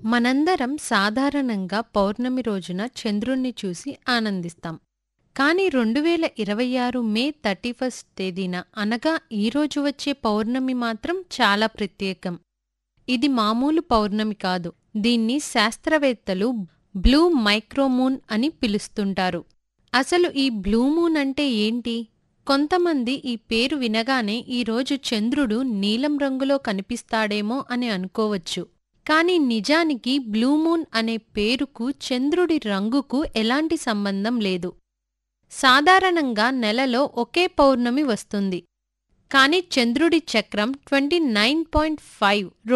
మనందరం సాధారణంగా పౌర్ణమి రోజున చంద్రుణ్ణి చూసి ఆనందిస్తాం కానీ రెండు వేల ఇరవై ఆరు మే థర్టీ ఫస్ట్ తేదీన అనగా ఈరోజు వచ్చే పౌర్ణమి మాత్రం చాలా ప్రత్యేకం ఇది మామూలు పౌర్ణమి కాదు దీన్ని శాస్త్రవేత్తలు బ్లూ మైక్రోమూన్ అని పిలుస్తుంటారు అసలు ఈ బ్లూ మూన్ అంటే ఏంటి కొంతమంది ఈ పేరు వినగానే ఈరోజు చంద్రుడు నీలం రంగులో కనిపిస్తాడేమో అని అనుకోవచ్చు కానీ నిజానికి బ్లూ మూన్ అనే పేరుకు చంద్రుడి రంగుకు ఎలాంటి సంబంధం లేదు సాధారణంగా నెలలో ఒకే పౌర్ణమి వస్తుంది కానీ చంద్రుడి చక్రం ట్వంటీ నైన్ పాయింట్ ఫైవ్